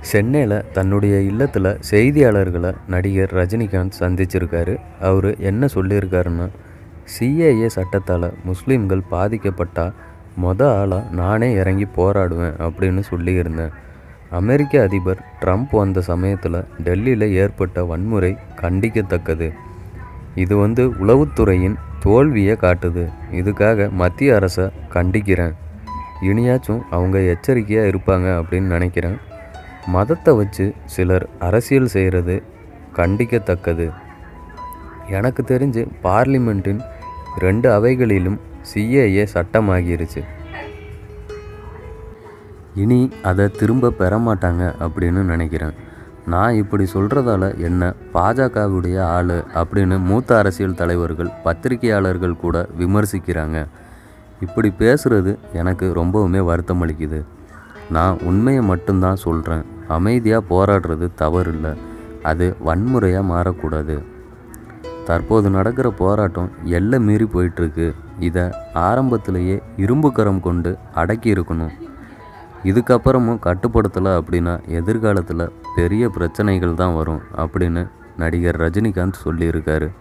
சென்னையில் தன்னுடைய இல்லத்தில் செய்தியாளர்களை நடிகர் ரஜினிகாந்த் சந்திச்சிருக்காரு அவர் என்ன சொல்லியிருக்காருன்னா சிஏஏ சட்டத்தால் முஸ்லீம்கள் பாதிக்கப்பட்டால் மொத ஆளாக நானே இறங்கி போராடுவேன் அப்படின்னு சொல்லியிருந்தேன் அமெரிக்க அதிபர் ட்ரம்ப் வந்த சமயத்தில் டெல்லியில் ஏற்பட்ட வன்முறை கண்டிக்கத்தக்கது இது வந்து உளவுத்துறையின் தோல்வியை காட்டுது இதுக்காக மத்திய அரசை கண்டிக்கிறேன் இனியாச்சும் அவங்க எச்சரிக்கையாக இருப்பாங்க அப்படின்னு நினைக்கிறேன் மதத்தை வச்சு சிலர் அரசியல் செய்கிறது கண்டிக்கத்தக்கது எனக்கு தெரிஞ்சு பார்லிமெண்ட்டின் ரெண்டு அவைகளிலும் சிஏஏ சட்டமாகிருச்சு இனி அதை திரும்ப பெற மாட்டாங்க அப்படின்னு நினைக்கிறேன் நான் இப்படி சொல்கிறதால என்ன பாஜகவுடைய ஆள் அப்படின்னு மூத்த அரசியல் தலைவர்கள் பத்திரிகையாளர்கள் கூட விமர்சிக்கிறாங்க இப்படி பேசுகிறது எனக்கு ரொம்பவுமே வருத்தம் அளிக்குது நான் உண்மையை மட்டும்தான் சொல்கிறேன் அமைதியாக போராடுறது தவறு இல்லை அது வன்முறையாக மாறக்கூடாது தற்போது நடக்கிற போராட்டம் எல்லை மீறி போயிட்டுருக்கு இதை ஆரம்பத்திலேயே இரும்புக்கரம் கொண்டு அடக்கி இருக்கணும் இதுக்கப்புறமும் கட்டுப்படுத்தலை அப்படின்னா எதிர்காலத்தில் பெரிய பிரச்சனைகள் தான் வரும் அப்படின்னு நடிகர் ரஜினிகாந்த் சொல்லியிருக்காரு